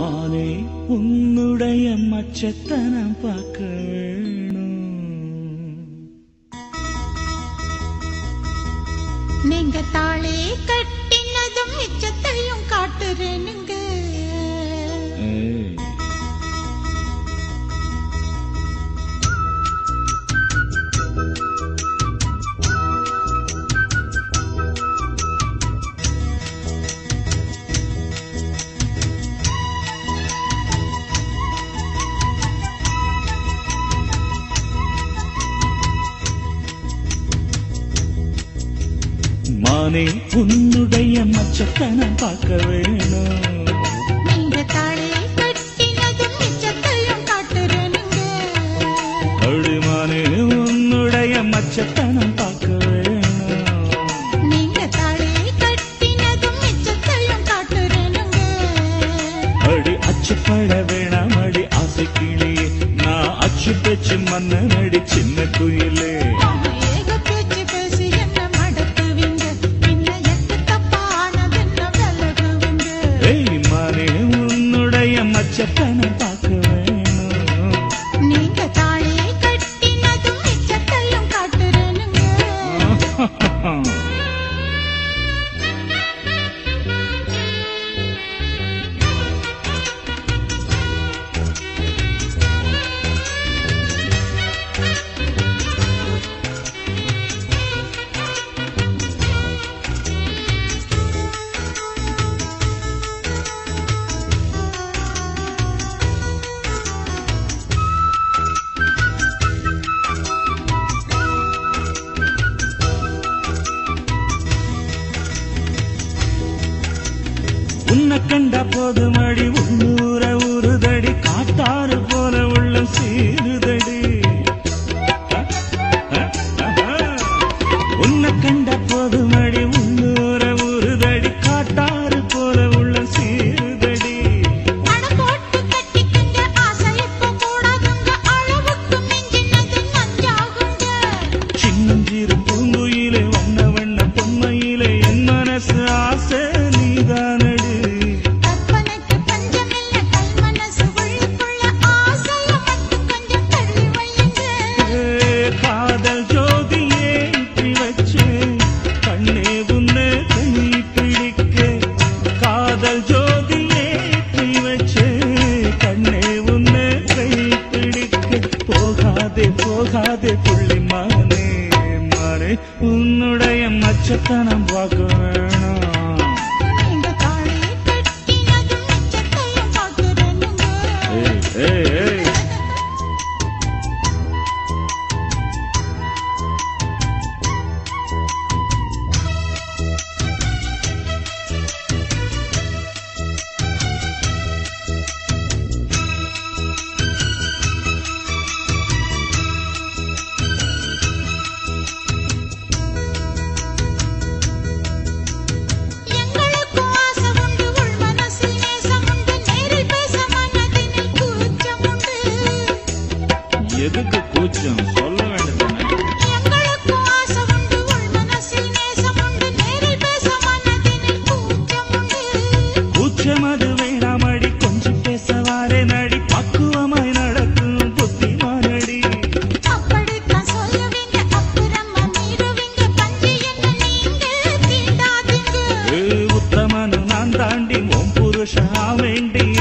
மானே உன்னுடைய மச்சத்தனம் பார்க்க வேணும் நீங்க தாளே கட்டினதும் மிச்சத்தையும் காட்டுறேனுங்க ஏய், மானே உன்னுடைய மச்சத்தனம் பார்க்க வேணும் நீங்க தாளே கட்டினதும் மிச்சத்தையும் காட்டுறேனுங்க அடிமானே உன்னுடைய மச்சத்தனம் பார்க்க வேணும் நீங்க தாளே கட்டினதும் மிச்சத்தையும் காட்டுறேனுங்க அடி அச்சுப்பட வேணாம் அடி ஆசை கிளியே நான் அச்சு பேச்சு மன்னன் அடி சின்ன குயிலே ஏக பேச்சு பேசி என்ன மடக்குவீங்க பின்ன எட்டு தப்பானது என்ன விலகுவீங்க ஏய் மானே உன்னுடைய மச்சத்தனம் பார்க்க வேணும் நீங்க தாளே கட்டினதும் மிச்சத்தையும் காட்டுறேனுங்க உன்னை கண்ட போதும் அடி உள்ளூர உருதடி காட்டாறு போல உள்ள சீருதடி உன்னை கண்ட போதும் அடி உள்ளூர உருதடி காட்டாறு போல உள்ள சீருதடி அணை போட்டு கட்டிக்கங்க ஆசை இப்ப கூடாதுங்க அளவுக்கு மிஞ்சினது நஞ்சாகுங்க சின்னஞ்சிறு பூங்குயிலே வண்ண வண்ண பொம்மையிலே என் மனசு ஆசை நீதானடி கற்பனைக்கு பஞ்சமில்ல கல் மனசு உள்ளுக்குள்ள ஆசைய மட்டும் கொஞ்சம் தள்ளி வையுங்க ஏ, காதல் ஜோதி ஏற்றி வச்சே கண்ணே உன்னை கை பிடிக்க காதல் ஜோதி ஏற்றி வச்சே கண்ணே உன்னை கை பிடிக்க போகாதே போகாதே புள்ளி மானே மானே உன்னுடைய மச்சத்தனம் பார்க்க வேணும் நீங்க தாளே கட்டினதும் மிச்சத்தையும் காட்டுறேனுங்க ஏய், ஏய், ஏய். எங்களுக்கும் ஆசை உண்டு உள் மனசில் நேசம் உண்டு நேரில் பேச மனதினில் கூச்சம் உண்டு எதுக்கு கூச்சம் சொல்ல வேண்டியதானே எங்களுக்கும் ஆசை உண்டு உள் மனசில் நேசம் உண்டு நேரில் பேச மனதினில் கூச்சம் உண்டு கூச்சம் அது வேணாமடி கொஞ்சம் பேசவாரே நடி பக்குவமாய் நடக்கும் புத்திமானடி அப்படித்தான் சொல்லுவீங்க அப்புறமா மீறுவீங்க பஞ்சு என்ன நீங்க தீண்டாதீங்க ஏ, உத்தமனு நான் தாண்டி உன் புருஷா வேண்டி